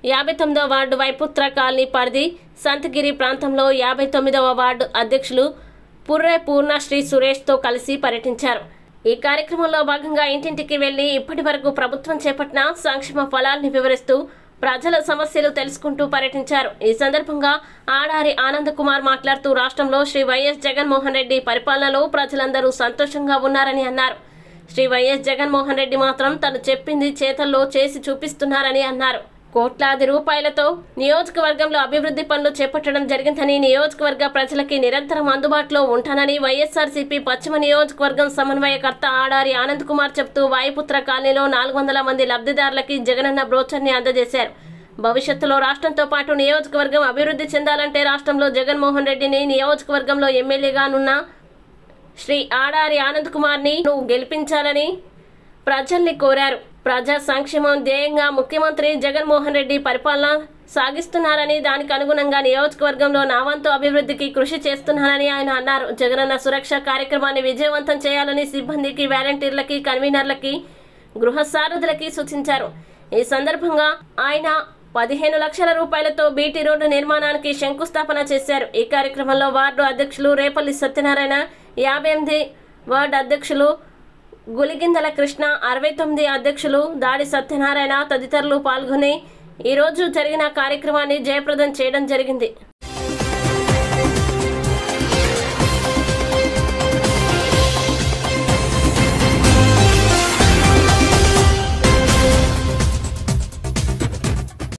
యాభై తొమ్మిదవ ward వైపుత్ర colony పరిధి సంతగిరి ప్రాంతంలో యాభై తొమ్మిదవ వార్డు అధ్యక్షులు పుర్రే పూర్ణశ్రీ సురేష్తో కలిసి పర్యటించారు ఈ కార్యక్రమంలో భాగంగా ఇంటింటికి వెళ్లి ఇప్పటి వరకు ప్రభుత్వం చేపట్టిన సంక్షేమ ఫలాల్ని వివరిస్తూ ప్రజల సమస్యలు తెలుసుకుంటూ పర్యటించారు ఈ సందర్భంగా ఆడారి ఆనంద్ కుమార్ మాట్లాడుతూ రాష్ట్రంలో శ్రీ వైఎస్ జగన్మోహన్ రెడ్డి పరిపాలనలో ప్రజలందరూ సంతోషంగా ఉన్నారని అన్నారు శ్రీ వైఎస్ జగన్మోహన్ రెడ్డి మాత్రం తను చెప్పింది చేతల్లో చేసి చూపిస్తున్నారని అన్నారు కోట్లాది రూపాయలతో నియోజకవర్గంలో అభివృద్ధి పనులు చేపట్టడం జరిగిందని నియోజకవర్గ ప్రజలకి నిరంతరం అందుబాటులో ఉంటానని వైఎస్ఆర్సీపీ పశ్చిమ నియోజకవర్గం సమన్వయకర్త ఆడారి ఆనంద్ కుమార్ చెబుతూ వాయుపుత్ర కాలనీలో నాలుగు వందల మంది లబ్ధిదారులకి జగనన్న బ్రోచర్ని అందజేశారు భవిష్యత్తులో రాష్ట్రంతో పాటు నియోజకవర్గం అభివృద్ధి చెందాలంటే రాష్ట్రంలో జగన్మోహన్ రెడ్డిని నియోజకవర్గంలో ఎమ్మెల్యేగానున్న శ్రీ ఆడారి ఆనంద్ కుమార్ని నువ్వు గెలిపించాలని ప్రజల్ని కోరారు ప్రజా సంక్షేమం ధ్యేయంగా ముఖ్యమంత్రి జగన్మోహన్ రెడ్డి పరిపాలన సాగిస్తున్నారని దానికి అనుగుణంగా నియోజకవర్గంలో నా వంతు అభివృద్ధికి కృషి చేస్తున్నానని ఆయన అన్నారు జగనన్న సురక్ష కార్యక్రమాన్ని విజయవంతం చేయాలని సిబ్బందికి వాలంటీర్లకి కన్వీనర్లకి గృహ సారథులకి సూచించారు ఈ సందర్భంగా ఆయన పదిహేను లక్షల రూపాయలతో బీటీ రోడ్డు నిర్మాణానికి శంకుస్థాపన చేశారు ఈ కార్యక్రమంలో వార్డు అధ్యక్షులు రేపల్లి సత్యనారాయణ యాభై ఎనిమిది వార్డు అధ్యక్షులు గులిగిందల కృష్ణ అరవై తొమ్మిది అధ్యక్షులు దాడి సత్యనారాయణ తదితరులు పాల్గొని ఈరోజు జరిగిన కార్యక్రమాన్ని జయప్రదం చేయడం జరిగింది